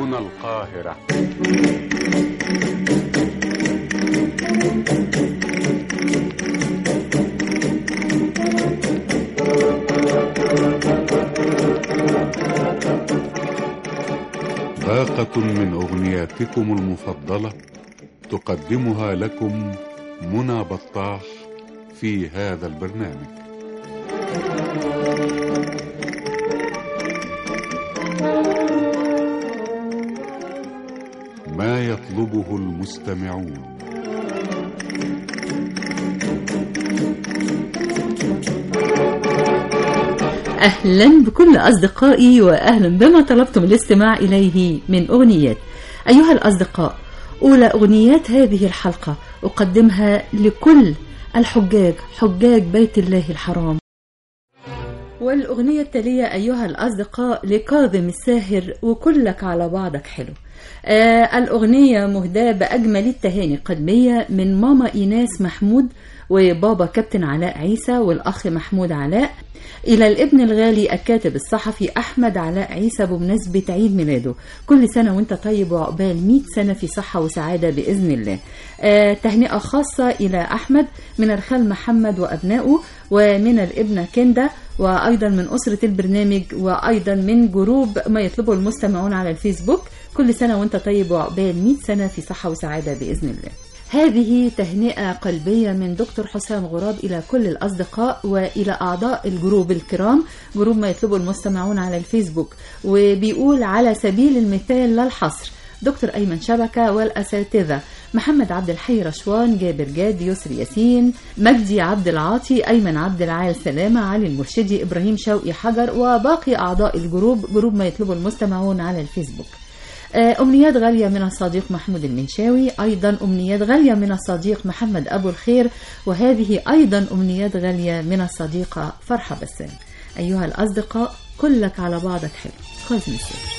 تلفزيون القاهرة باقة من أغنياتكم المفضلة تقدمها لكم منى بطاح في هذا البرنامج ما يطلبه المستمعون أهلا بكل أصدقائي وأهلا بما طلبتم الاستماع إليه من أغنيات أيها الأصدقاء أولى أغنيات هذه الحلقة أقدمها لكل الحجاج حجاج بيت الله الحرام والأغنية التالية أيها الأصدقاء لكاظم الساهر وكلك على بعضك حلو آه الأغنية مهداة بأجمل التهاني قلبية من ماما إيناس محمود وبابا كابتن علاء عيسى والأخ محمود علاء إلى الابن الغالي الكاتب الصحفي أحمد علاء عيسى بمناسبة عيد ميلاده كل سنة وانت طيب وعقبال 100 سنة في صحة وسعادة بإذن الله آه تهنئة خاصة إلى أحمد من الخال محمد وأبنائه ومن الابنة كندا وأيضا من أسرة البرنامج وأيضا من جروب ما يطلبه المستمعون على الفيسبوك كل سنة وانت طيب وعقبال 100 سنة في صحة وسعادة بإذن الله هذه تهنئة قلبية من دكتور حسام غراب إلى كل الأصدقاء وإلى أعضاء الجروب الكرام جروب ما يطلبه المستمعون على الفيسبوك وبيقول على سبيل المثال لا الحصر دكتور أيمن شبكة والأساتذة محمد عبد الحي رشوان جابر جاد يسري ياسين مجدي عبد العاطي أيمن عبد العال سلامة علي المرشدي إبراهيم شوقي حجر وباقي أعضاء الجروب جروب ما يطلبه المستمعون على الفيسبوك أمنيات غالية من الصديق محمود المنشاوي أيضا أمنيات غالية من الصديق محمد أبو الخير وهذه أيضا أمنيات غالية من الصديقة فرحة بسام أيها الأصدقاء كلك على بعضك حلو كاظم السر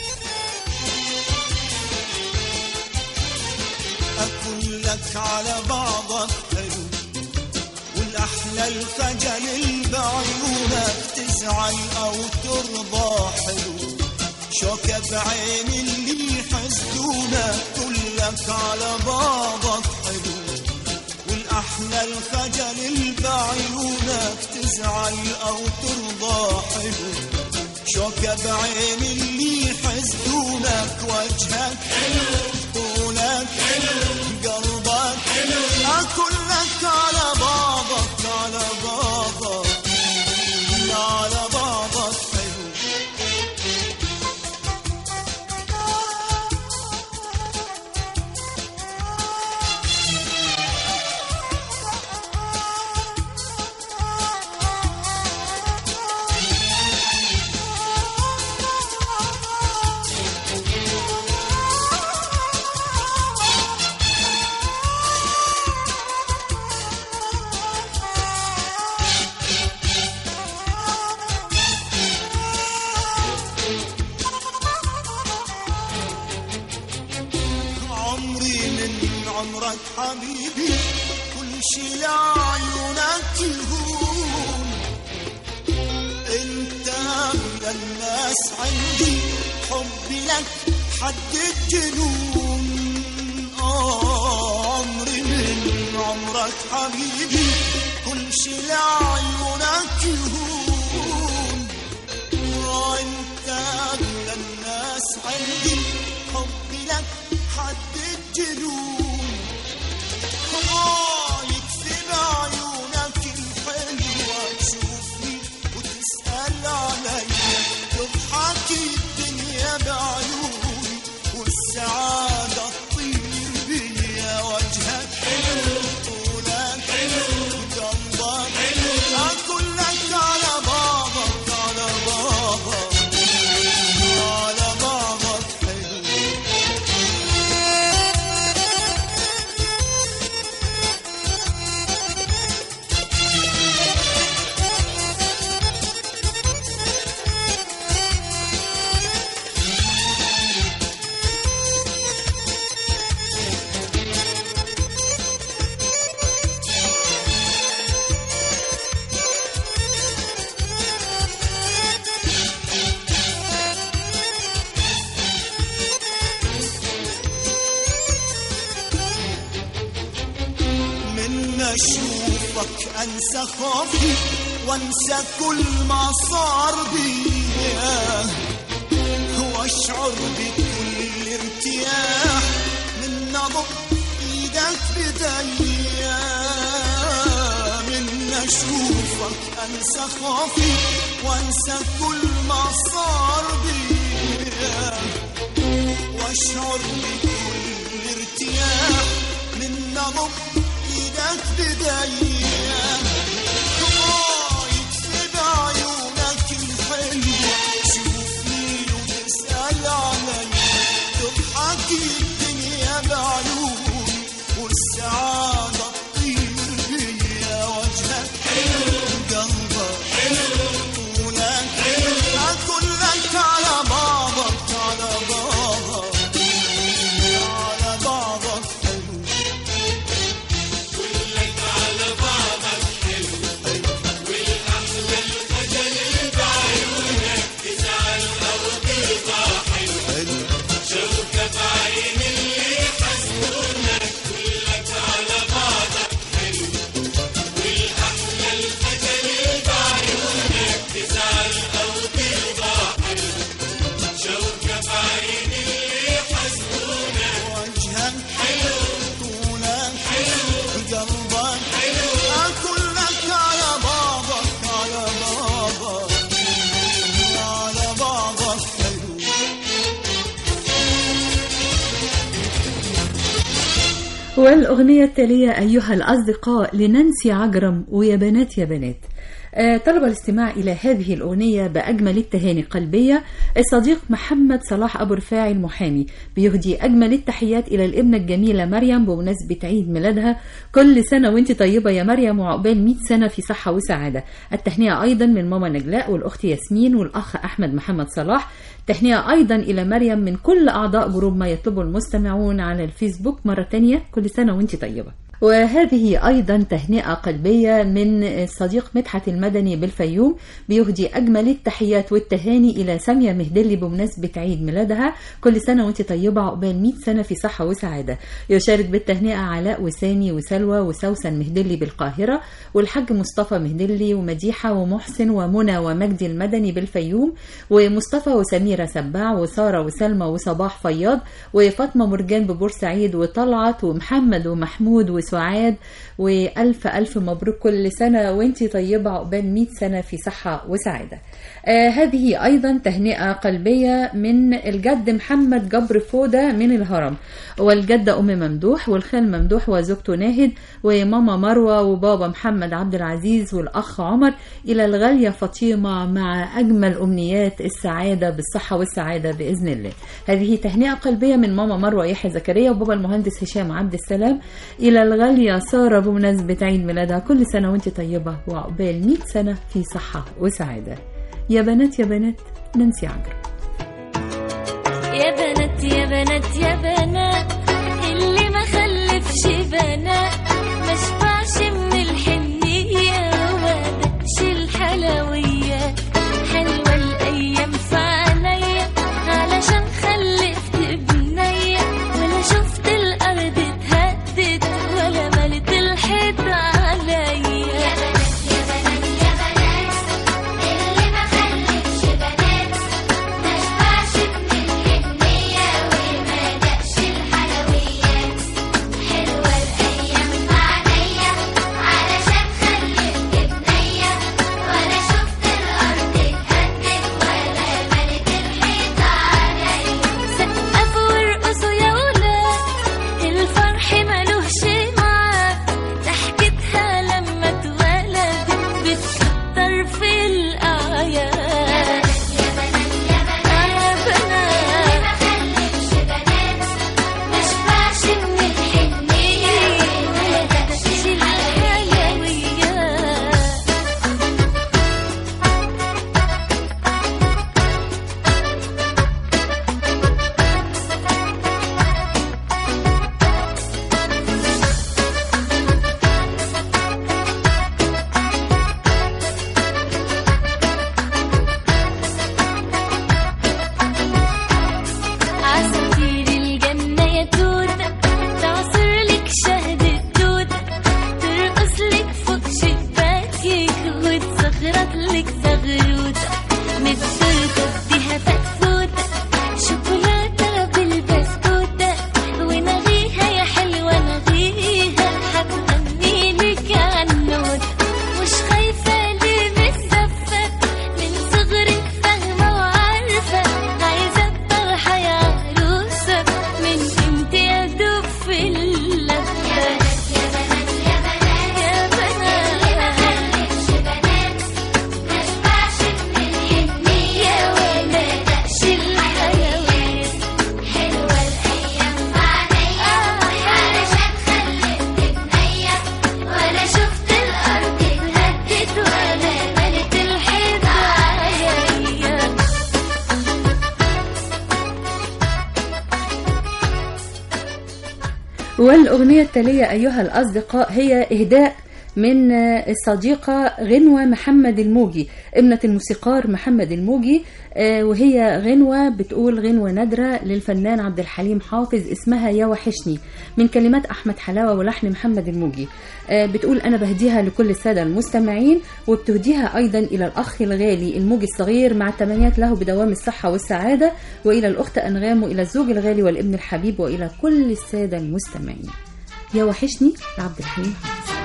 أكلك على بعضك حلو والأحلى الخجل بعيونك تزعل أو ترضى حلو شوكة بعين اللي يحسدونك كلك على بعضك حلو والأحلى الخجل بعيونك تزعل أو ترضى حلو شوكة بعين اللي يحسدونك وجهك حلو طولك حلو قلبك حلو كلك على بعضك على بعضك على بعضك حلو عمري من عمرك حبيبي كل شي لعيونك يهون انت من الناس عندي حبي لك حد الجنون آه عمري من عمرك حبيبي كل شي لعيونك يهون آه انت من الناس عندي حبي لك حد الجنون آه يكفي بعيونك الحلوة تشوفني وتسأل علي تضحك الدنيا بعيوني والسعادة تطير بيا وجهك حلو طولك حلو قلبك حلو كلك على بعضك على بعضك على بعضك حلو اشوفك انسى خوفي وانسى كل ما صار بيا واشعر بكل ارتياح من نبض ايدك بديا من اشوفك انسى خوفي وانسى كل ما صار بيا واشعر بكل ارتياح من نبض ايدك بديا رايد في بعيونك الحلوة شوفني وتسأل علي تضحك الدنيا بعيوني والسعادة تطير بيا وجهك حلو قلبك حلو طولك حلو أقول لك على بعضك على بعضك على بعضك حلو وجهك حلو طولك حلو قلبك حلو أقول لك على بعضك على بعضك على بعضك حلو والأغنية التالية أيها الأصدقاء لنانسي عجرم ويا بنات يا بنات آه، طلب الاستماع إلى هذه الأغنية بأجمل التهاني القلبية الصديق محمد صلاح أبو رفاعي المحامي بيهدي أجمل التحيات إلى الابنة الجميلة مريم بمناسبة عيد ميلادها كل سنة وانت طيبة يا مريم وعقبال 100 سنة في صحة وسعادة التهنئة أيضا من ماما نجلاء والأخت ياسمين والأخ أحمد محمد صلاح تهنئة أيضا إلى مريم من كل أعضاء جروب ما يطلبه المستمعون على الفيسبوك مرة تانية كل سنة وانت طيبة وهذه أيضا تهنئة قلبية من الصديق مدحت المدني بالفيوم بيهدي أجمل التحيات والتهاني إلى سامية مهدلي بمناسبة عيد ميلادها كل سنة وانت طيبة عقبال 100 سنة في صحة وسعادة يشارك بالتهنئة علاء وسامي وسلوى وسوسن مهدلي بالقاهرة والحاج مصطفى مهدلي ومديحة ومحسن ومنى ومجدي المدني بالفيوم ومصطفى وسميرة سباع وسارة وسلمى وصباح فياض وفاطمة مرجان ببورسعيد وطلعت ومحمد ومحمود وسعاد وألف ألف مبروك كل سنة وانتي طيبة عقبال 100 سنة في صحة وسعادة آه هذه أيضا تهنئة قلبية من الجد محمد جبر فودة من الهرم والجدة أم ممدوح والخال ممدوح وزوجته ناهد وماما مروة وبابا محمد عبد العزيز والأخ عمر إلى الغالية فاطمة مع أجمل أمنيات السعادة بالصحة والسعادة بإذن الله هذه تهنئة قلبية من ماما مروة يحيى زكريا وبابا المهندس هشام عبد السلام إلى الغالية سارة بمناسبة عيد ميلادها كل سنة وانت طيبة وعقبال 100 سنة في صحة وسعادة يا بنات يا بنات نانسي عجرم يا بنات يا بنات يا بنات اللي ما خلفش بنات ما شبعش من الحنية ومدقش الحلويات حلوة الأيام في عينيا علشان خلفت بنية ولا شفت الأرض اتهدت ولا ملت الحيط عليا يا بنات يا بنات يا بنات اللي ما خلفش بنات ما والأغنية التالية أيها الأصدقاء هي إهداء من الصديقة غنوة محمد الموجي ابنة الموسيقار محمد الموجي آه، وهي غنوة بتقول غنوة نادرة للفنان عبد الحليم حافظ اسمها يا وحشني من كلمات أحمد حلاوة ولحن محمد الموجي آه، بتقول أنا بهديها لكل السادة المستمعين وبتهديها أيضا إلى الأخ الغالي الموجي الصغير مع التمنيات له بدوام الصحة والسعادة وإلى الأخت أنغام وإلى الزوج الغالي والابن الحبيب وإلى كل السادة المستمعين يا وحشني لعبد الحليم حافظ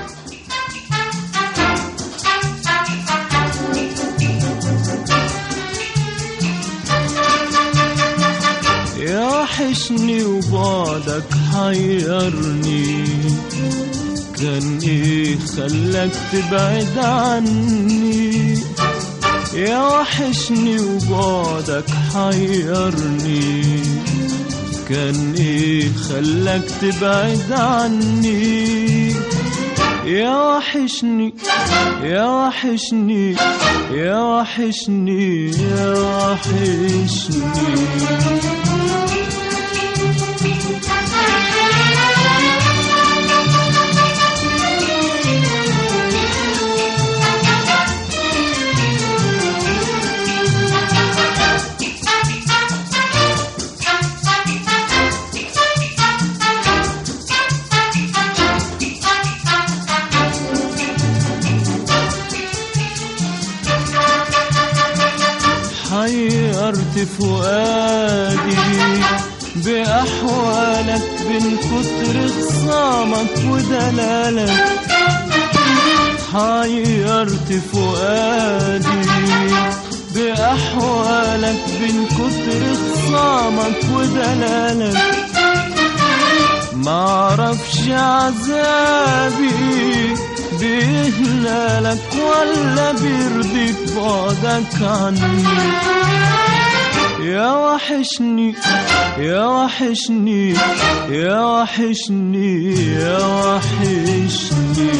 يا وحشني وبعدك حيرني كان ايه خلاك تبعد عني يا وحشني وبعدك حيرني كان ايه خلاك تبعد عني يا وحشني يا وحشني يا وحشني يا وحشني حيرت فؤادي بأحوالك بين كتر خصامك ودلالك حيرت فؤادي بأحوالك بين كتر خصامك ودلالك معرفش عذابي بيهلالك ولا بيرضيك بعدك عني يا وحشني يا وحشني يا وحشني يا وحشني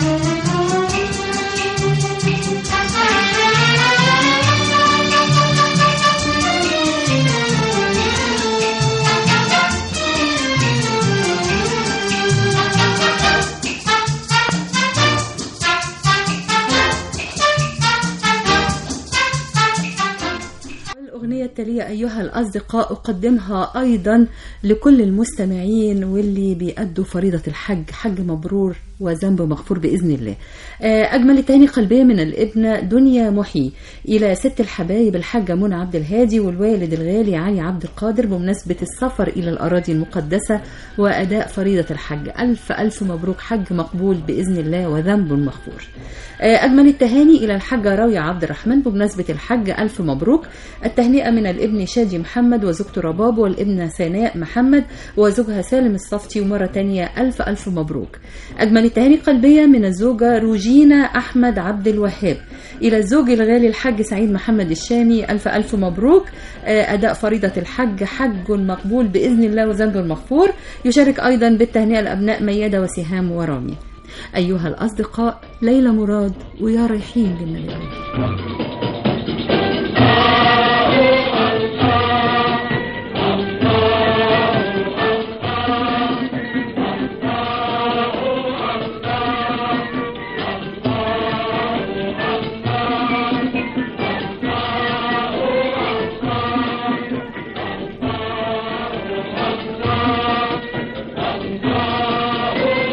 الأغنية التالية أيها الأصدقاء أقدمها أيضا لكل المستمعين واللي بيأدوا فريضة الحج حج مبرور وذنب مغفور بإذن الله آه، أجمل التهاني قلبية من الابنة دنيا محي إلى ست الحبايب الحاجة منى عبد الهادي والوالد الغالي علي عبد القادر بمناسبة السفر إلى الأراضي المقدسة وأداء فريضة الحج ألف ألف مبروك حج مقبول بإذن الله وذنب مغفور آه، أجمل التهاني إلى الحاجة راوية عبد الرحمن بمناسبة الحج ألف مبروك التهنئة من الابن شادي محمد وزوجته رباب والابنة سناء محمد وزوجها سالم الصفتي ومرة تانية ألف ألف مبروك أجمل التهاني قلبية من الزوجة روجينا أحمد عبد الوهاب إلى الزوج الغالي الحاج سعيد محمد الشامي ألف ألف مبروك آه، أداء فريضة الحج حج مقبول بإذن الله وذنب مغفور يشارك أيضا بالتهنئة الأبناء ميادة وسهام ورامي أيها الأصدقاء ليلى مراد ويا رايحين للملاوي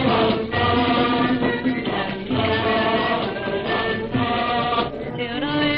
يا رايح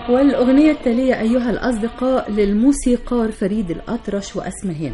والأغنية التالية أيها الأصدقاء للموسيقار فريد الأطرش وأسمهان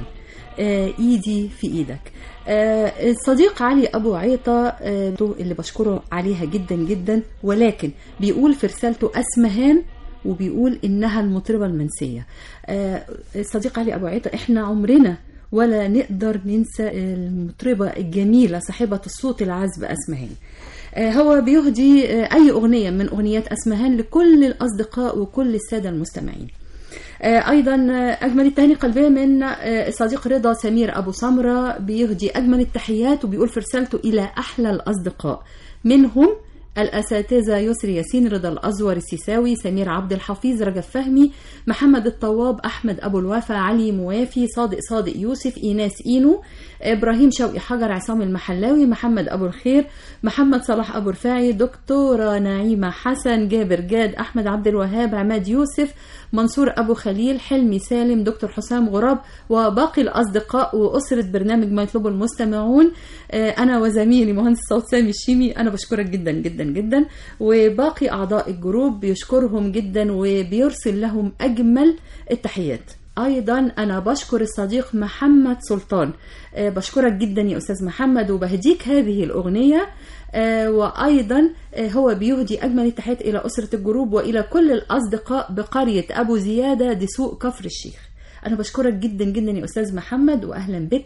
آه إيدي في إيدك آه الصديق علي أبو عيطة آه اللي بشكره عليها جدا جدا ولكن بيقول في رسالته أسمهان وبيقول إنها المطربة المنسية آه الصديق علي أبو عيطة إحنا عمرنا ولا نقدر ننسى المطربة الجميلة صاحبة الصوت العذب أسمهان آه، هو بيهدي آه، أي أغنية من أغنيات أسمهان لكل الأصدقاء وكل السادة المستمعين آه، أيضا آه، أجمل التهاني قلبية من آه، الصديق رضا سمير أبو سمرة بيهدي أجمل التحيات وبيقول في رسالته إلى أحلى الأصدقاء منهم الأساتذة يسري ياسين رضا الأزور السيساوي سمير عبد الحفيظ رجب فهمي محمد الطواب أحمد أبو الوفا علي موافي صادق صادق يوسف إيناس إينو إبراهيم شوقي حجر عصام المحلاوي محمد أبو الخير محمد صلاح أبو رفاعي دكتورة نعيمة حسن جابر جاد أحمد عبد الوهاب عماد يوسف منصور أبو خليل حلمي سالم دكتور حسام غراب وباقي الأصدقاء وأسرة برنامج ما يطلبه المستمعون آه، أنا وزميلي مهندس صوت سامي الشيمي أنا بشكرك جدا جدا جدا وباقي أعضاء الجروب بيشكرهم جدا وبيرسل لهم أجمل التحيات ايضا انا بشكر الصديق محمد سلطان آه، بشكرك جدا يا استاذ محمد وبهديك هذه الاغنيه آه، وايضا آه، هو بيهدي اجمل التحيات الى اسره الجروب والى كل الاصدقاء بقريه ابو زياده دسوق كفر الشيخ انا بشكرك جدا جدا يا استاذ محمد واهلا بك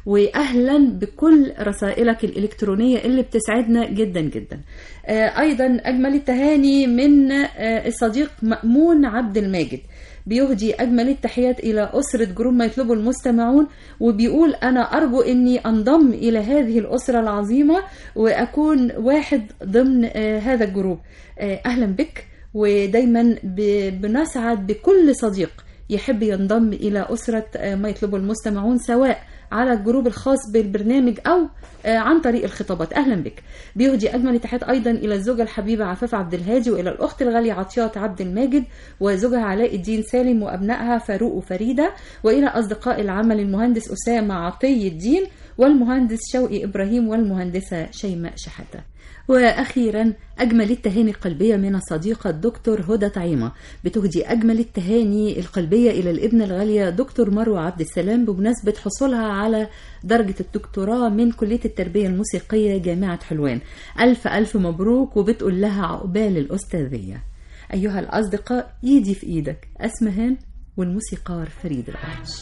واهلا بكل رسائلك الالكترونيه اللي بتسعدنا جدا جدا آه، ايضا اجمل التهاني من آه، الصديق مامون عبد الماجد بيهدي أجمل التحيات إلى أسرة جروب ما يطلبه المستمعون وبيقول أنا أرجو أني أنضم إلى هذه الأسرة العظيمة وأكون واحد ضمن آه، هذا الجروب آه، أهلا بك ودايما ب- بنسعد بكل صديق يحب ينضم إلى أسرة آه، ما يطلبه المستمعون سواء على الجروب الخاص بالبرنامج أو آه، عن طريق الخطابات أهلا بك بيهدي أجمل التحيات أيضا إلى الزوجة الحبيبة عفاف عبد الهادي وإلى الأخت الغالية عطيات عبد الماجد وزوجها علاء الدين سالم وأبنائها فاروق وفريدة وإلى أصدقاء العمل المهندس أسامة عطي الدين والمهندس شوقي إبراهيم والمهندسة شيماء شحاتة واخيرا اجمل التهاني القلبيه من الصديقه الدكتور هدى طعيمه بتهدي اجمل التهاني القلبيه الى الابنه الغاليه دكتور مروه عبد السلام بمناسبه حصولها على درجه الدكتوراه من كليه التربيه الموسيقيه جامعه حلوان الف الف مبروك وبتقول لها عقبال الاستاذيه ايها الاصدقاء ايدي في ايدك اسمهان والموسيقار فريد الأطرش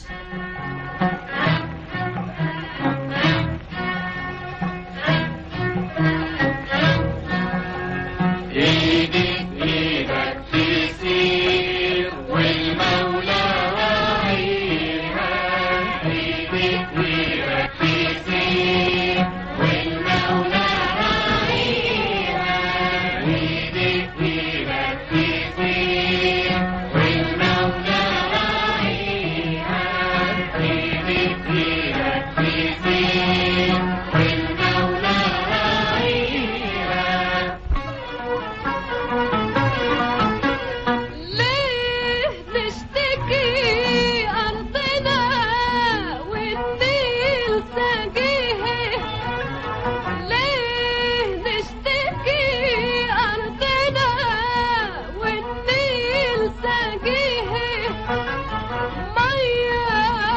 ايدك ايدك تسير والمولى راعيها ايدك ايدك تسير والمولى راعيها ايدك ايدك تسير والمولى راعيها ايدك ايدك تسير والمولى راعيها ليه نشتكي أرضنا والنيل ساقيه ليه نشتكي أرضنا والنيل ساقيه مية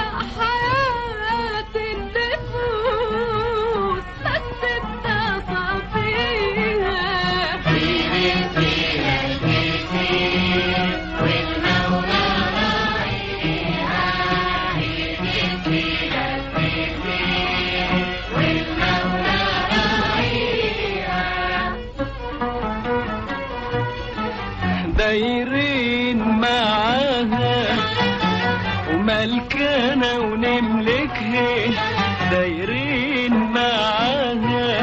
حياة النفوس بس بتصفيها دايرين معاها وملكانة ونملكها دايرين معاها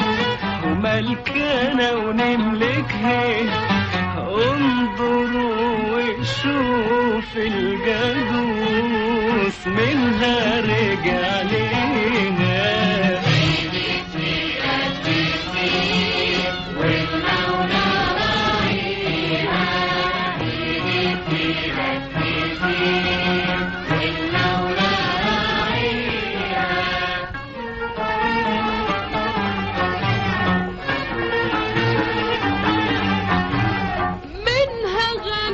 وملكانة ونملكها انظروا وشوف الجدوس منها رجع ليها منها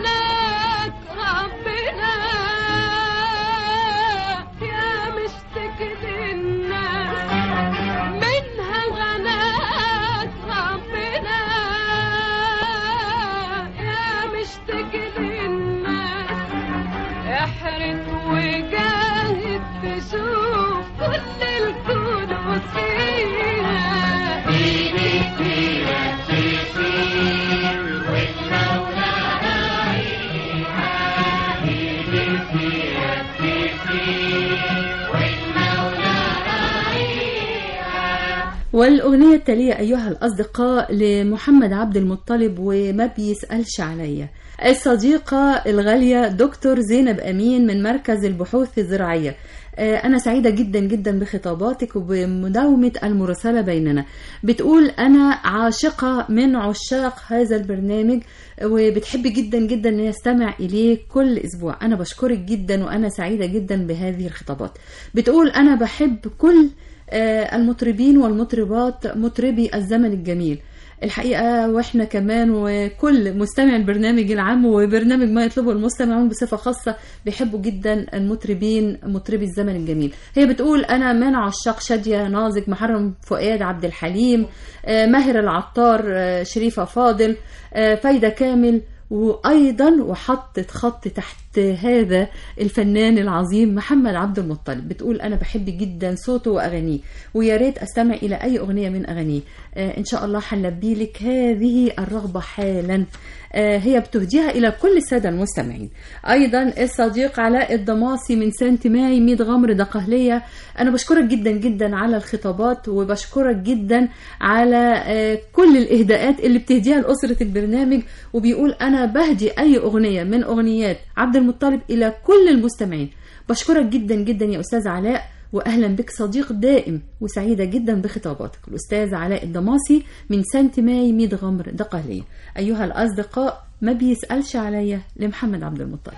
والأغنية التالية أيها الأصدقاء لمحمد عبد المطلب وما بيسألش عليا الصديقة الغالية دكتور زينب أمين من مركز البحوث الزراعية آه، أنا سعيدة جدا جدا بخطاباتك وبمداومة المراسلة بيننا بتقول أنا عاشقة من عشاق هذا البرنامج وبتحب جدا جدا أن يستمع إليه كل أسبوع أنا بشكرك جدا وأنا سعيدة جدا بهذه الخطابات بتقول أنا بحب كل آه، المطربين والمطربات مطربي الزمن الجميل الحقيقة واحنا كمان وكل مستمع البرنامج العام وبرنامج ما يطلبه المستمعون بصفة خاصة بيحبوا جدا المطربين مطربي الزمن الجميل هي بتقول أنا من عشاق شادية نازك محرم فؤاد عبد الحليم آه، ماهر العطار آه، شريفة فاضل آه، فايدة كامل وايضا وحطت خط تحت هذا الفنان العظيم محمد عبد المطلب بتقول انا بحب جدا صوته واغانيه ويا ريت استمع الى اي اغنيه من اغانيه آه ان شاء الله هنلبي لك هذه الرغبه حالا آه هي بتهديها الى كل الساده المستمعين ايضا الصديق علاء الضماصي من سانت ماي ميد غمر دقهليه انا بشكرك جدا جدا على الخطابات وبشكرك جدا على آه كل الاهداءات اللي بتهديها لاسره البرنامج وبيقول انا بهدي اي اغنيه من اغنيات عبد المطلب الى كل المستمعين بشكرك جدا جدا يا استاذ علاء واهلا بك صديق دائم وسعيده جدا بخطاباتك الاستاذ علاء الضماصي من سانت ماي ميد غمر دقهليه ايها الاصدقاء ما بيسالش عليا لمحمد عبد المطلب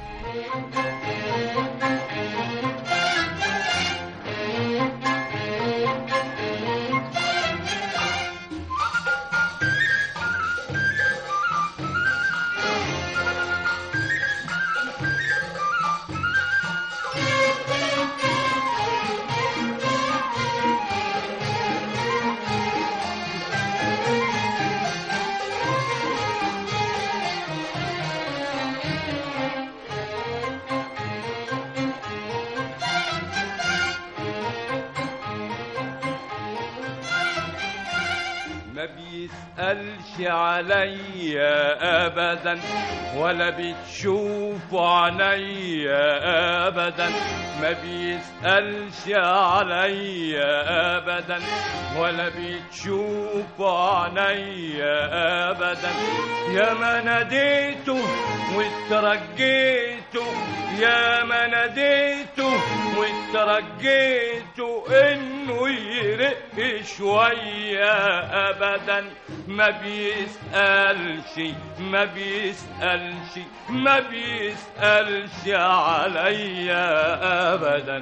ما بيسألش عليا أبدا ولا بتشوف عليا أبدا ما بيسألش عليا أبدا ولا بتشوف عليا أبدا يا ما ناديته واترجيته يا ما ناديته واترجيته انه يرق شويه ابدا ما بيسالش ما بيسالش ما بيسالش عليا ابدا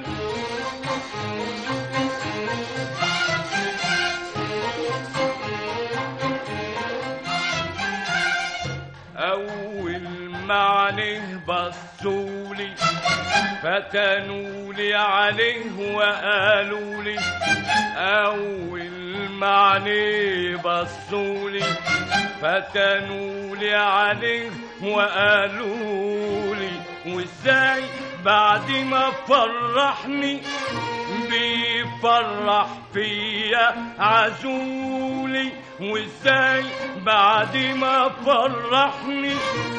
أول ما عليه بصولي فتنولي عليه وقالوا لي أول ما عليه بصولي فتنولي عليه وقالوا لي وازاي بعد ما فرحني بيفرح فيا عزولي وازاي بعد ما فرحني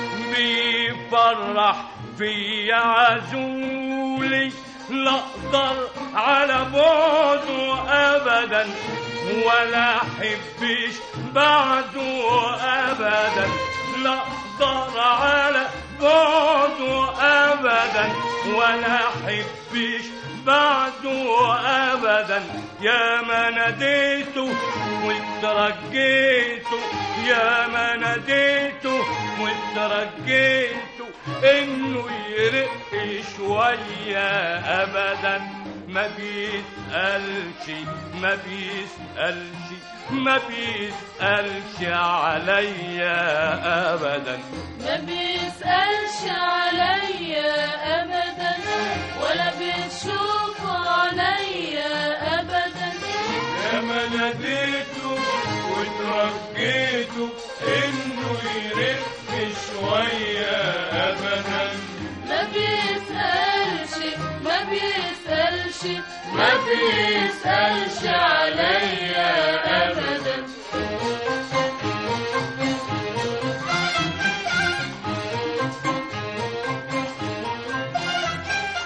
بيفرح فيا عزولي لا اقدر على بعده ابدا ولا احبش بعده ابدا لا اقدر على بعده ابدا ولا احبش بعده ابدا يا ما ناديته واترجيته يا ما ناديته واترجيته انه يرق شويه ابدا ما بيسألش ما بيسألش ما بيسألش عليا أبدا ما بيسألش عليا أبدا ولا بتشوف عليا أبدا يا ما ناديته وترجيته إنه يرق شوية أبدا ما بيسألش ما بيسألش ما بيسألش عليا أبدا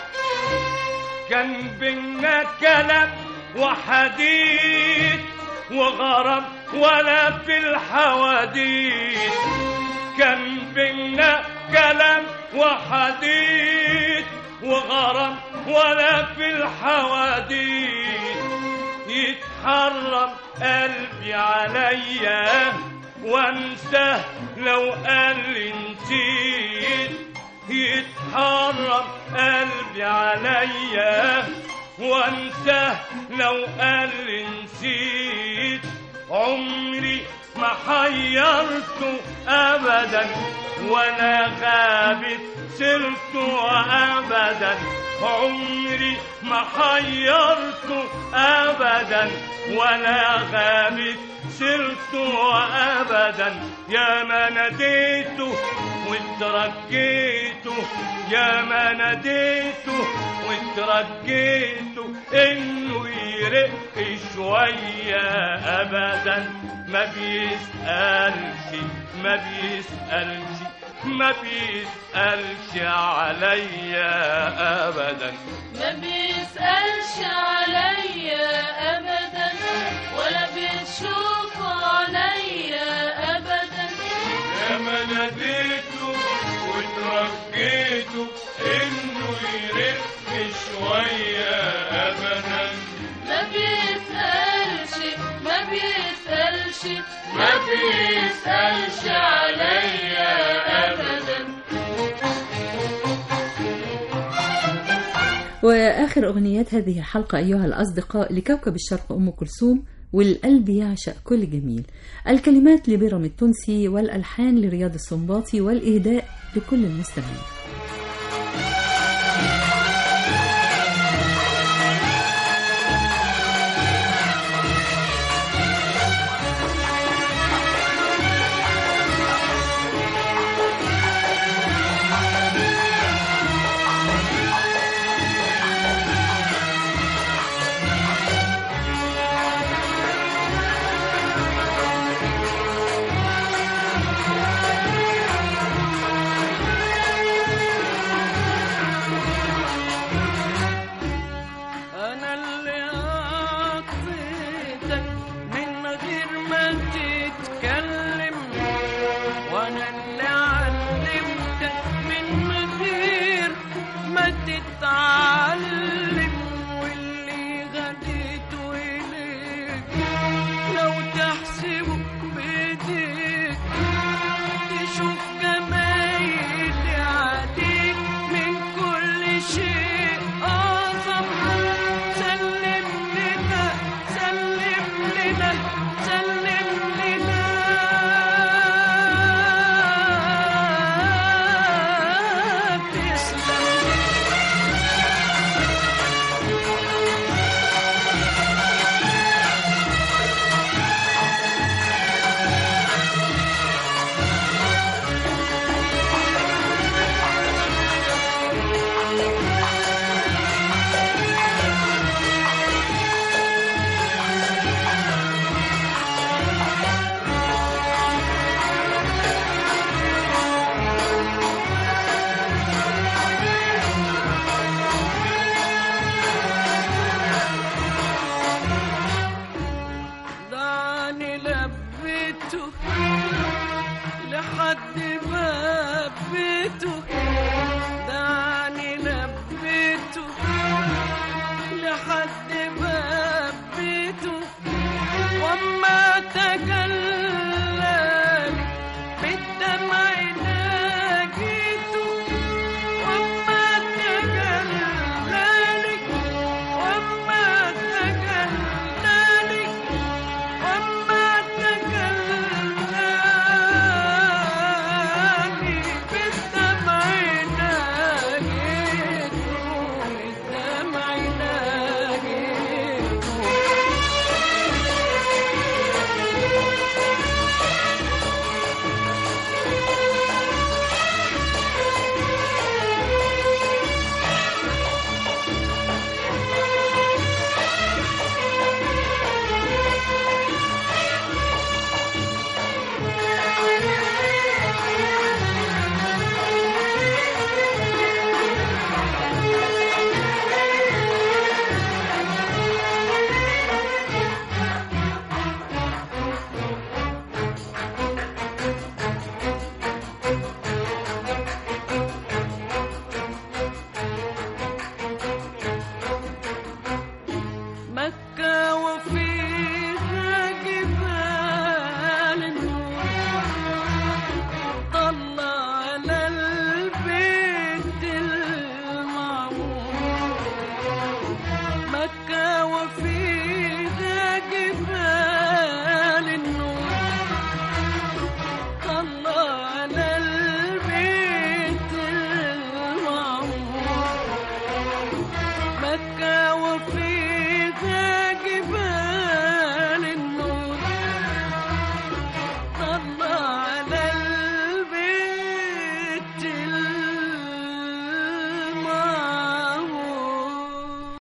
كان بينا كلام وحديث وغرام ولا في الحواديت كان بينا كلام وحديث وغرام ولا في الحواديت يتحرم قلبي عليا وانساه لو قال لي نسيت يتحرم قلبي عليا وانساه لو قال لي نسيت عمري ما حيرته ابدا ولا غابت سرته ابدا عمري ما حيرته ابدا ولا غابت سرته ابدا يا ما ناديته واترجيته يا ما ناديته واترجيته انه يرق شويه ابدا ما بيسالش ما بيسالش ما بيسالش عليا ابدا ما بيسألش عليا أبدا ولا بيشوف عليا أبدا يا ما ناديته وترجيته انه يرق شويه ابدا ما بيسألش ما بيسألش ما بيسألش عليا أبدا وآخر أغنيات هذه الحلقة أيها الأصدقاء لكوكب الشرق أم كلثوم والقلب يعشق كل جميل الكلمات لبيرم التونسي والألحان لرياض السنباطي والإهداء لكل المستمعين أنا اللي أعطيتك من غير ما تتكلم وأنا اللي علمتك من غير ما تتعلم واللي غديته إليك لو تحسبه بإيديك تشوف جمايلي عليك من كل شيء أعظم سلم لنا سلم لنا سلم لنا تسلم دعني لبيته لحد ما بيته